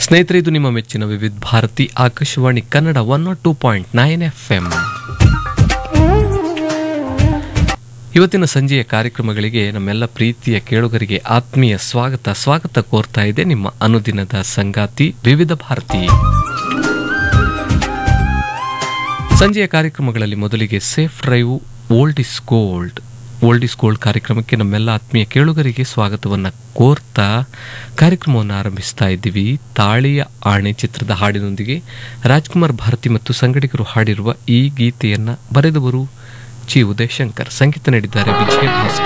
ಸ್ನೇಹಿತರೆ ಇದು ನಿಮ್ಮ ಮೆಚ್ಚಿನ Vividh Bharati Akashvani Kannada one nought two point nine F M ಇವತ್ತಿನ ಸಂಜೆಯ ಕಾರ್ಯಕ್ರಮಗಳಿಗೆ ನಮ್ಮೆಲ್ಲ ಪ್ರೀತಿಯ ಕೇಳುಗರಿಗೆ ಆತ್ಮೀಯ ಸ್ವಾಗತ ಸ್ವಾಗತ ಕೋರ್ತಾ ಇದೆ ನಿಮ್ಮ ಅನುದಿನದ ಸಂಗಾತಿ ವಿವಿಧ ಭಾರತಿ ಸಂಜೆಯ ಕಾರ್ಯಕ್ರಮಗಳಲ್ಲಿ ಮೊದಲಿಗೆ safe drive old is gold old is gold ಕಾರ್ಯಕ್ರಮಕ್ಕೆ ನಮ್ಮೆಲ್ಲ ಆತ್ಮೀಯ ಕೇಳುಗರಿಗೆ ಸ್ವಾಗತವನ್ನು ಕೋರ್ತಾ ಕಾರ್ಯಕ್ರಮವನ್ನು ಆರಂಭಿಸ್ತಾ ಇದ್ದೀವಿ ತಾಳಿಯ ಆಣೆ ಚಿತ್ರದ ಹಾಡಿನೊಂದಿಗೆ ರಾಜ್ಕುಮಾರ್ ಭಾರತಿ ಮತ್ತು ಸಂಗಡಿಗರು ಹಾಡಿರುವ ಈ ಗೀತೆಯನ್ನ ಬರೆದವರು ಚಿ ಉದಯಶಂಕರ್ ಸಂಗೀತ ನೀಡಿದ್ದಾರೆ ವಿಜಯ ಭಾಸ್ಕರ್